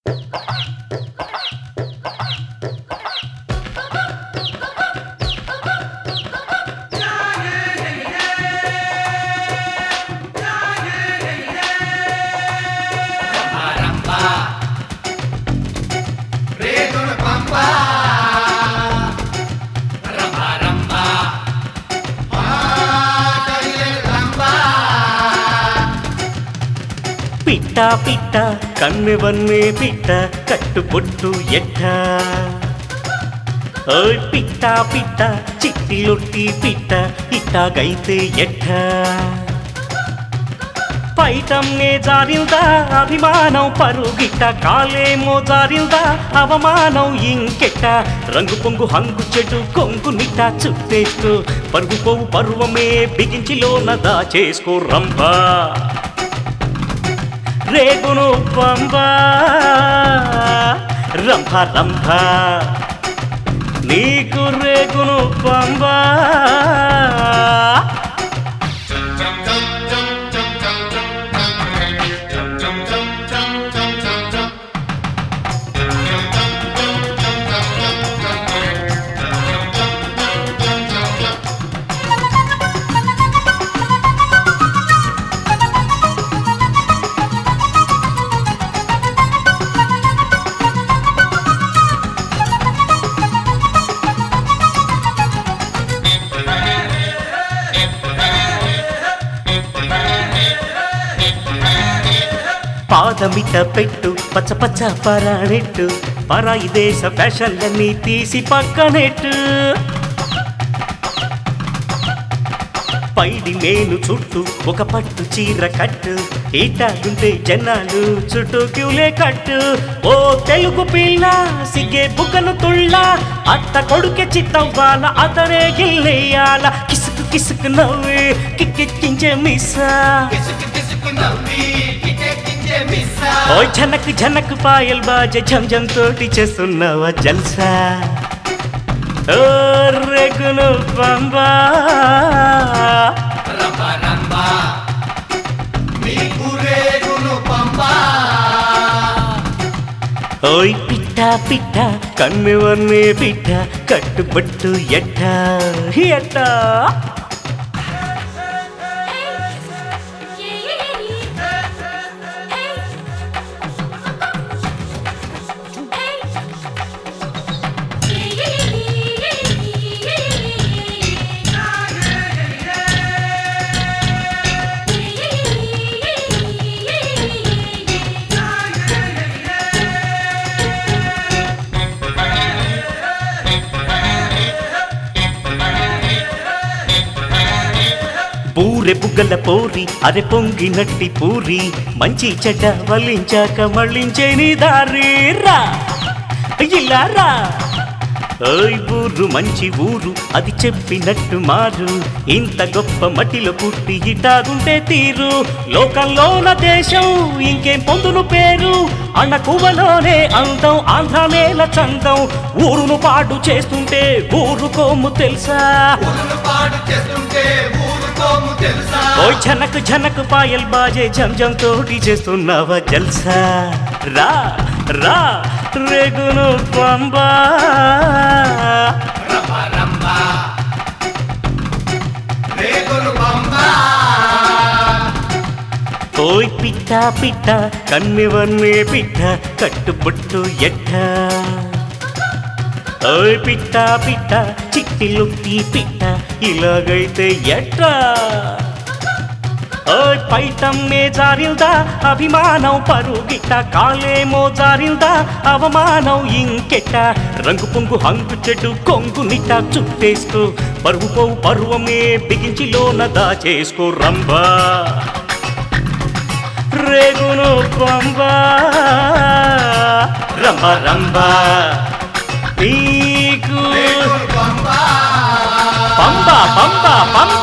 పిట్ట పిట్ట కన్నువన్నే పిట్ట కట్టుబొట్టు ఎట్ట ఓయ్ పిట్ట పిట్ట చిట్టిలొట్టి పిట్ట ఇట్టాగైతే ఎట్ట పైటమ్నే జారిందా అభిమానం పరుగిట్ట కాలేమో జారిందా అవమానం ఇంకెట్ట రంగు పొంగు హంగు చెడు కొంగు నిట్ట చుట్టేస్తూ పరుగు పోవు పర్వమే బిగించిలోన దాచేసుకో రంభా రేగును పంబా రంభ రంభ నీకు రేగును పంబా పాదమిట పెట్టు పచ్చ పచ్చ పరాడెట్టు పరాయి దేశ ఫ్యాషన్లన్నీ తీసి పక్కనెట్టు పైడి మేను చుట్టూ ఒక పట్టు చీర కట్టు ఈటాగుంటే జనాలు చుట్టూ క్యూలే కట్టు ఓ తెలుగు పిల్ల సిగ్గే బుగ్గను తుళ్ళ అత్త కొడుకే చిత్తవ్వాల అతనే గిల్లేయాల కిసుకు కిసుకు నవ్వి కిక్కెక్కించే మిస్సా కిసుకు కిసుకు నవ్వి కిటెక్కించే మిస్సా ఓ జనక్ జనక్ పాయల్ బాజే ఝం ఝం తోటి చేస్తున్నావా జల్సా ఓ రేగును పంబా రంబ రంబ నీకు రేగును పంపా ఓయ్ పిట్ట పిట్ట కన్ను వన్నే పిట్ట కట్టుబట్టు ఎట్ట ఎట్ట బూరె బుగ్గల పోరి అరె పొంగినట్టి పూరి మంచి చెడ్డ వల్లించాక మళ్ళించే నీ దారి రా ఇలా రా ఓయ్ ఊరు మంచి ఊరు అది చెప్పినట్టు మారు ఇంత గొప్ప మట్టిలో పుట్టి ఇటాగుంటే తీరు లోకంలోన దేశం ఇంకేం పొందును పేరు అన్నకువలోనే అందం ఆంధ్ర నేల చందం ఊరును పాడు చేస్తుంటే ఊరు కోము తెలుసా ఊరును పాడు చేస్తుంటే ఊరుకోము తెలుసా ఓయ్ ఝనక్ ఝనక్ పాయల్ బాజే జం జం తోటి చేస్తున్నావా జల్సా రా రా రేగును పంబా రంబ రంబ రేగును పంపా ఓయ్ పిట్ట పిట్ట కన్నువన్నే పిట్ట కట్టుబొట్టు ఎట్ట ఓయ్ పిట్ట పిట్ట చిట్టిలుట్టి పిట్ట ఇలాగైతే ఎట్ట ఓయ్ పైటమ్మే జారిందా అభిమానం పరుగిట్ట కాలేమో జారిందా అవమానం ఇంకెట్ట రంగు పొంగు హంగు చెడు కొంగు నిట్ట చుట్టేస్తూ పరువు పోవు పరువమే బిగించిలోన దాచేసుకో రంభా రేగును పంబా రంభ రంభ నీకు రేగును పంపా పంబ పంబ పంబ